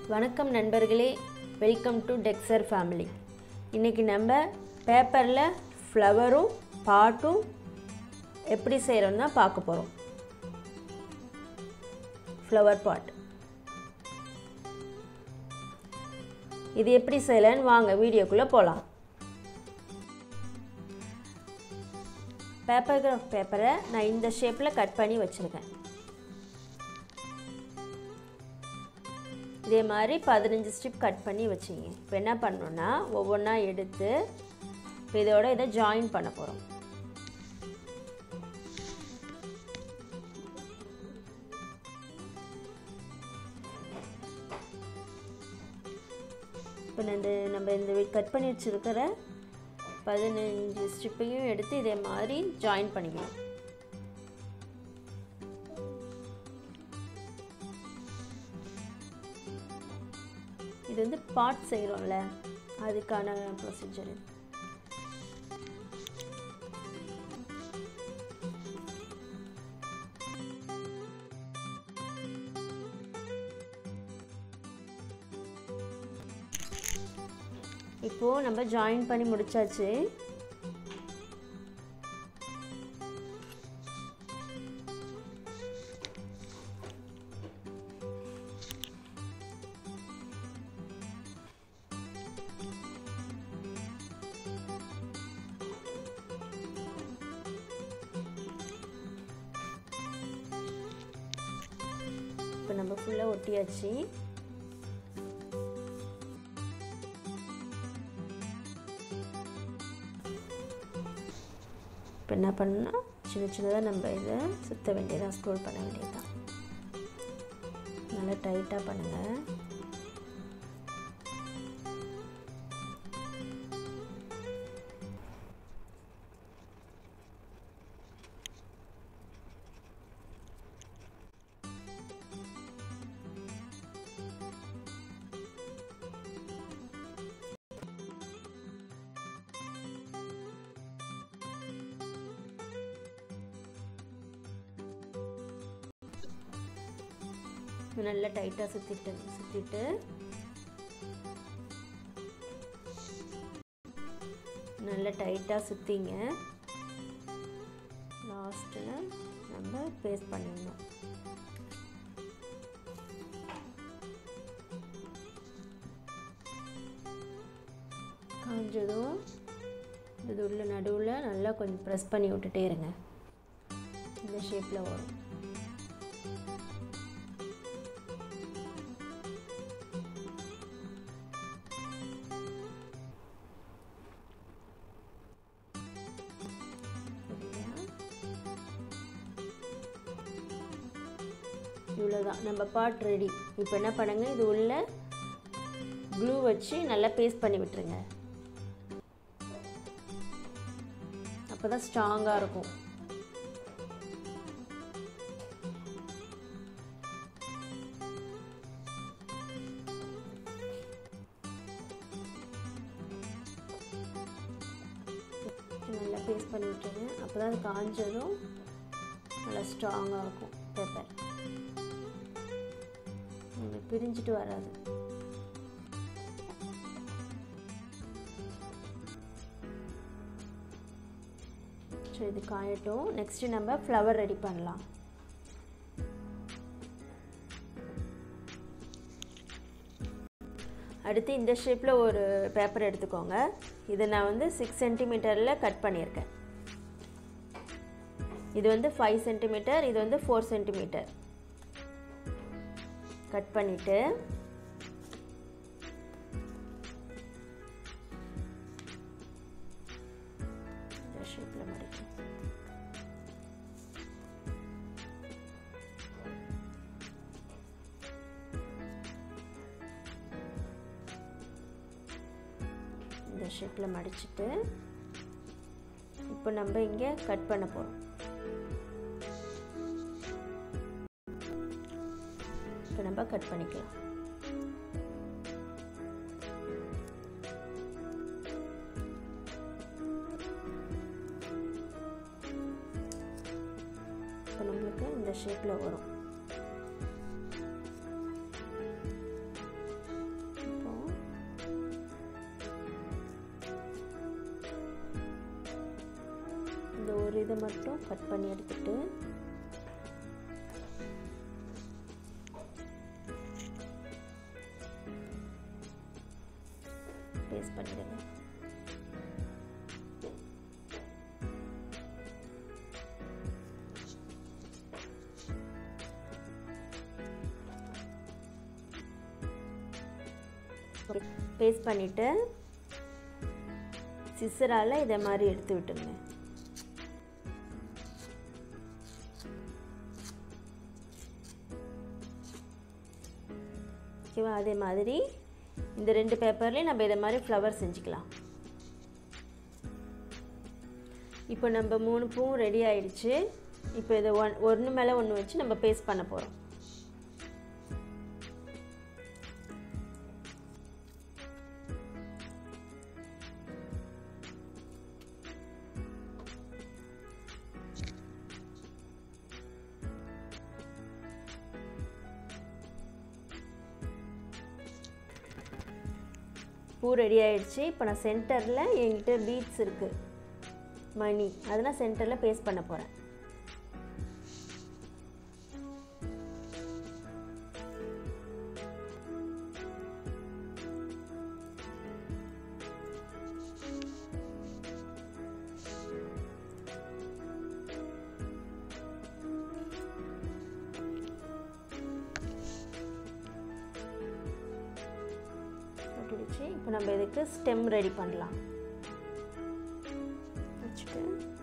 வணக்கம் நண்பர்களே welcome to டெக்ஸர் family இன்றைக்கி நம்ம பேப்பரில் ஃப்ளவரும் பாட்டும் எப்படி செய்கிறோம் தான் பார்க்க போகிறோம் ஃப்ளவர் பாட் இது எப்படி செய்யலான்னு வாங்க வீடியோக்குள்ளே போகலாம் பேப்பர் கிராஃப் பேப்பரை நான் இந்த ஷேப்பில் கட் பண்ணி வச்சுருக்கேன் இதே மாதிரி பதினஞ்சு ஸ்ட்ரிப் கட் பண்ணி வச்சிங்க இப்போ என்ன பண்ணணுன்னா ஒவ்வொன்றா எடுத்து இப்போ இதோட இதை ஜாயின் பண்ண போகிறோம் இப்போ இந்த நம்ம இந்த கட் பண்ணி வச்சுருக்கிற பதினஞ்சு ஸ்ட்ரிப்பையும் எடுத்து இதே மாதிரி ஜாயின் பண்ணிக்கணும் இது வந்து பாட் செய்கிறோம்ல அதுக்கான ப்ரொசீஜர் இது இப்போது நம்ம ஜாயின் பண்ணி முடிச்சாச்சு இப்போ நம்ம ஃபுல்லாக ஒட்டியாச்சு இப்போ என்ன பண்ணால் சின்ன சின்னதாக நம்ம இதை சுற்ற வேண்டியதாக ஸ்க்ரோல் பண்ண வேண்டியதுதான் நல்லா டைட்டாக பண்ணுங்கள் நல்லா டைட்டாக சுற்றிட்டு சுற்றிட்டு நல்லா டைட்டாக சுற்றிங்க லாஸ்ட்டில் நம்ம பேஸ்ட் பண்ணிடணும் காஞ்சதும் இது உள்ள நடுவில் நல்லா கொஞ்சம் ப்ரெஸ் பண்ணி விட்டுட்டே இருங்க இந்த ஷேப்பில் வரும் இவ்வளோதான் நம்ம பாட் ரெடி இப்போ என்ன பண்ணுங்கள் இது உள்ள க்ளூ வச்சு நல்லா பேஸ்ட் பண்ணி விட்டுருங்க அப்போ தான் ஸ்ட்ராங்காக இருக்கும் நல்லா பேஸ்ட் பண்ணி விட்டுருங்க அப்போ தான் அது காஞ்சதும் நல்லா ஸ்ட்ராங்காக இருக்கும் பேப்பர் உங்களுக்கு பிரிஞ்சிட்டு வராது ஸோ இது காயட்டும் நெக்ஸ்ட்டு நம்ம ஃப்ளவர் ரெடி பண்ணலாம் அடுத்து இந்த ஷேப்பில் ஒரு பேப்பர் எடுத்துக்கோங்க இதை நான் வந்து சிக்ஸ் சென்டிமீட்டரில் கட் பண்ணியிருக்கேன் இது வந்து ஃபைவ் சென்டிமீட்டர் இது வந்து ஃபோர் சென்டிமீட்டர் கட் பண்ணிவிட்டு ஷேப்பில் மடிக்கும் இந்த ஷேப்பில் மடிச்சுட்டு இப்போ நம்ம இங்கே கட் பண்ண போகிறோம் இப்போ நம்ம கட் பண்ணிக்கலாம் இப்போ நம்மளுக்கு இந்த ஷேப்பில் வரும் ஒரு இதை மட்டும் கட் பண்ணி எடுத்துட்டு பேஸ்ட் பண்ணிடுங்க பேஸ்ட் பண்ணிவிட்டு சிசரால் இதை மாதிரி எடுத்து விட்டுருங்க ஓகேவா அதே மாதிரி இந்த ரெண்டு பேப்பர்லேயும் நம்ம இதை மாதிரி ஃப்ளவர் செஞ்சுக்கலாம் இப்போ நம்ம மூணு பூவும் ரெடி ஆயிடுச்சு இப்போ இதை ஒன் ஒன்று மேலே ஒன்று வச்சு நம்ம பேஸ்ட் பண்ண போகிறோம் பூ ரெடி ஆயிடுச்சு இப்போ நான் சென்டரில் என்கிட்ட பீட்ஸ் இருக்குது மணி அதை நான் சென்டரில் பேஸ்ட் பண்ண போகிறேன் போட்டுடுச்சு இப்போ நம்ம இதுக்கு ஸ்டெம் ரெடி பண்ணலாம் வச்சுட்டு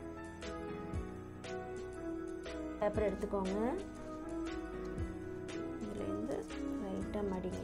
பேப்பர் எடுத்துக்கோங்க இதுலேருந்து லைட்டாக மடிங்க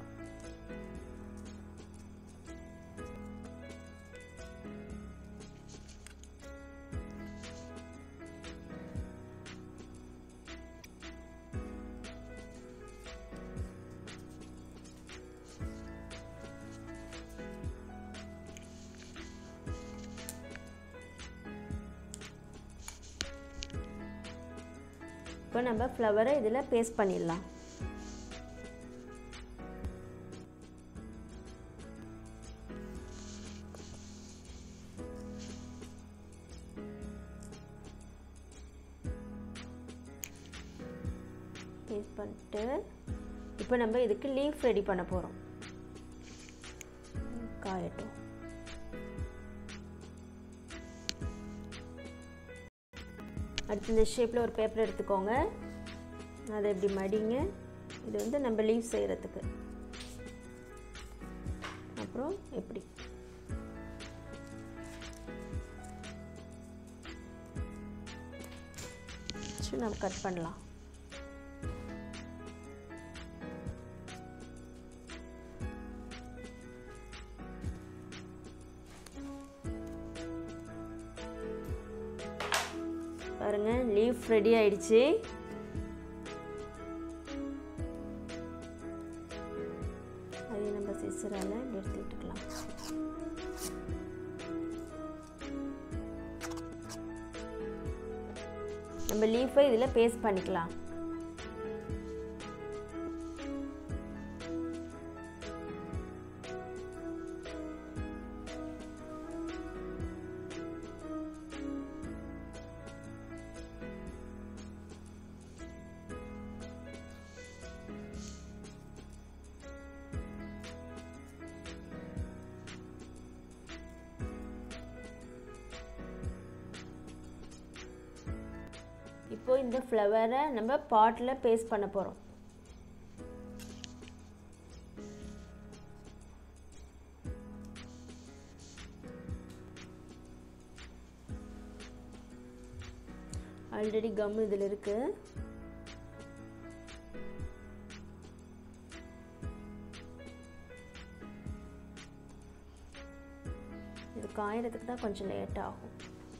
இப்போ நம்ம ஃப்ளவரை இதில் பேஸ்ட் பண்ணிடலாம் பேஸ்ட் பண்ணிட்டு இப்போ நம்ம இதுக்கு லீஃப் ரெடி பண்ண போகிறோம் காயட்டும் அடுத்து இந்த ஷேப்பில் ஒரு பேப்பர் எடுத்துக்கோங்க அதை இப்படி மடிங்க இது வந்து நம்ம லீவ் செய்கிறதுக்கு அப்புறம் எப்படி வச்சு நம்ம கட் பண்ணலாம் பாருங்க லீஃப் ரெடி ஆயிடுச்சு அதை நம்ம சிசரால் இப்படி எடுத்து விட்டுக்கலாம் நம்ம லீஃபை இதில் பேஸ்ட் பண்ணிக்கலாம் இப்போ இந்த ஃப்ளவரை நம்ம பாட்டில் பேஸ்ட் பண்ண போகிறோம் ஆல்ரெடி கம் இதில் இருக்குது இது காயறதுக்கு தான் கொஞ்சம் லேட் ஆகும்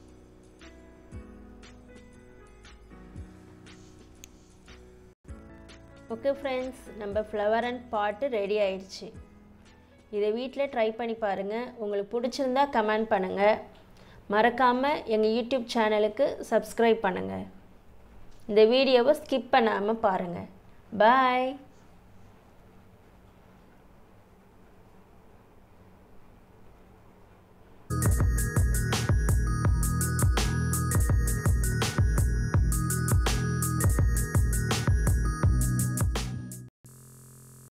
ஓகே ஃப்ரெண்ட்ஸ் நம்ம ஃப்ளவர் அண்ட் பாட்டு ரெடி ஆயிடுச்சு இதை வீட்டில் ட்ரை பண்ணி பாருங்கள் உங்களுக்கு பிடிச்சிருந்தா கமெண்ட் பண்ணுங்கள் மறக்காமல் எங்கள் யூடியூப் சேனலுக்கு சப்ஸ்கிரைப் பண்ணுங்கள் இந்த வீடியோவை ஸ்கிப் பண்ணாமல் பாருங்கள் பாய்